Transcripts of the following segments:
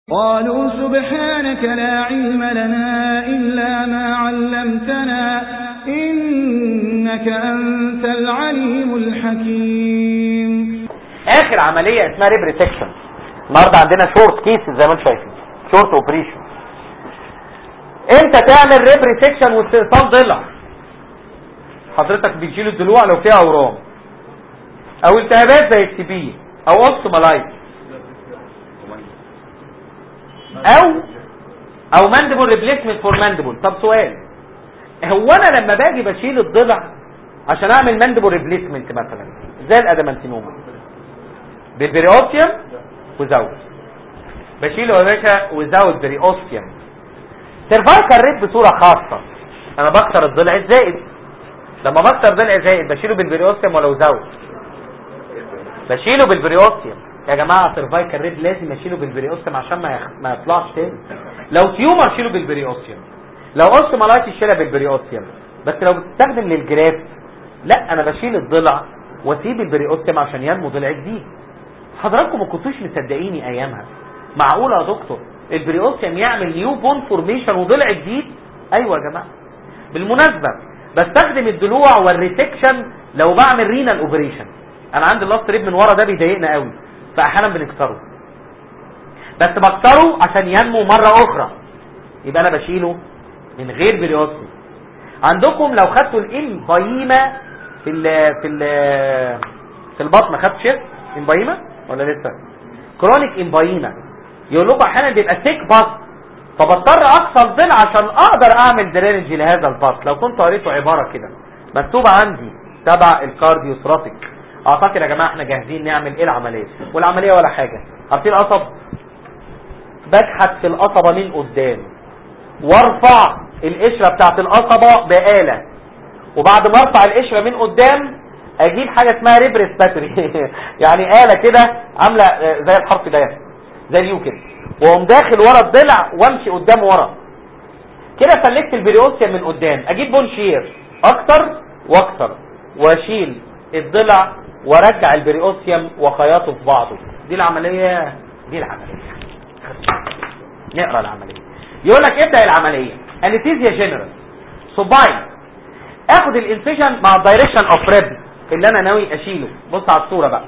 قالوا سبحانك لا علم لنا إلا ما علمتنا إنك أنت العليم الحكيم اخر عملية اسمها ريب ريسكشن النهارده عندنا شورت كيس زي ما انتم شايفين شورت اوبريشن امتى تعمل ريب ريسكشن واستئصال ضلع حضرتك بتشيل الضلوع لو فيها اورام او التهابات زي التي بي او اوستومالايت او او ماندبل ريبليسمنت فور ماندبل طب سؤال هو انا لما باجي بشيل الضلع عشان اعمل ماندبل ريبليسمنت مثلا زي الادامانتينوما بالبريوستيوم وزود بشيله يا باشا وزود بريوستيوم سيرفايكال ريت بصوره خاصه انا بكسر الضلع الزائد لما بكسر ضلع زائد بشيله بالبريوستيوم ولا وزود بشيله بالبريوستيوم يا جماعه سيرفايكال ريد لازم اشيله بالبريوستيوم عشان ما يخ... ما يطلعش تاني لو تيومر شيله بالبريوستيوم لو اوستومالايتس شيلها بالبريوستيوم بس لو بتستخدم للجراف لا انا بشيل الضلع واسيب البريوستيوم عشان ينمو ضلع جديد حضراتكم ما كنتوش مصدقيني ايامها معقوله يا دكتور البريوستيوم يعمل نيو بون فورميشن وضلع جديد ايوه يا جماعه بالمناسبه بستخدم الضلوع والريسكشن لو بعمل رينال اوبريشن انا عندي اللاست ريب من ورا ده بيضايقنا قوي فاحيانا بنكسره بس بكسره عشان ينمو مره اخرى يبقى انا بشيله من غير بريوستيوم عندكم لو خدتوا الامبايما في ال في ال في البطن خدت شيء امبايما ولا لسه كرونيك امبايما يقول لكم احيانا بيبقى سيك بط فبضطر اكسر ضلع عشان اقدر اعمل درينج لهذا البط لو كنت قريته عباره كده مكتوبه عندي تبع الكارديوثراتيك اعتقد يا جماعه احنا جاهزين نعمل ايه العمليه والعمليه ولا حاجه عارفين القصب بكحت في القصبه من قدام وارفع القشره بتاعت القصبه بآلة وبعد ما ارفع القشره من قدام اجيب حاجه اسمها ريبريس باتري يعني آلة كده عامله زي الحرف ده زي اليو كده واقوم داخل ورا الضلع وامشي قدام ورا كده سلكت البريوستيوم من قدام اجيب بون شير اكتر واكتر واشيل الضلع وارجع البريوستيوم وخياطه في بعضه دي العمليه دي العمليه نقرا العمليه يقول لك ابدا العمليه انستيزيا جنرال صباعي اخد الانسيشن مع الدايركشن اوف ريب اللي انا ناوي اشيله بص على الصوره بقى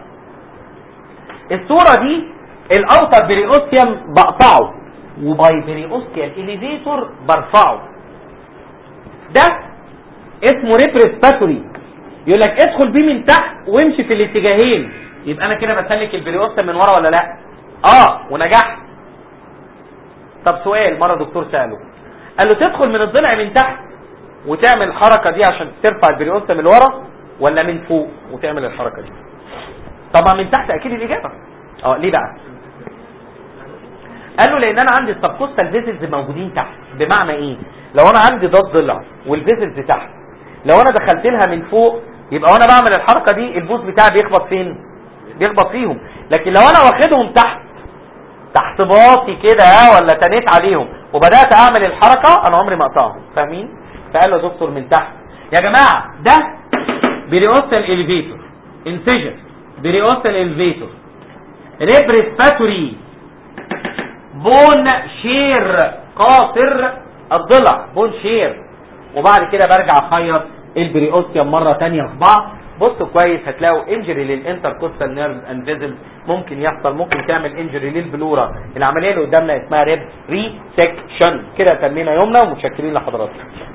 الصوره دي الاوتر بريوستيوم بقطعه وباي بريوستيال اليفيتور برفعه ده اسمه ريبريسباتوري يقول لك ادخل بيه من تحت وامشي في الاتجاهين يبقى انا كده بسلك البريوستيوم من ورا ولا لا اه ونجحت طب سؤال مره دكتور ساله قال له تدخل من الضلع من تحت وتعمل الحركه دي عشان ترفع البريوستيوم لورا ولا من فوق وتعمل الحركه دي طبعا من تحت اكيد الاجابه اه ليه بقى قال له لان انا عندي السبكوستال فيزلز موجودين تحت بمعنى ايه لو انا عندي ضد ضلع والفيزلز تحت لو انا دخلت لها من فوق يبقى وانا بعمل الحركه دي البوز بتاعي بيخبط فين بيخبط فيهم لكن لو انا واخدهم تحت تحت باطي كده ولا تنيت عليهم وبدات اعمل الحركه انا عمري ما اقطعهم فاهمين فقال له دكتور من تحت يا جماعه ده بريوستال اليفيتور انسجن بريوستال اليفيتور ريبريسباتوري بون شير قاصر الضلع بون شير وبعد كده برجع اخيط البريوستيوم مره ثانيه في بعض بصوا كويس هتلاقوا انجري للانتركوستال نيرف اند فيزل ممكن يحصل ممكن تعمل انجري للبلورا العمليه اللي قدامنا اسمها ريب ريسكشن كده تمينا يومنا ومتشكرين لحضراتكم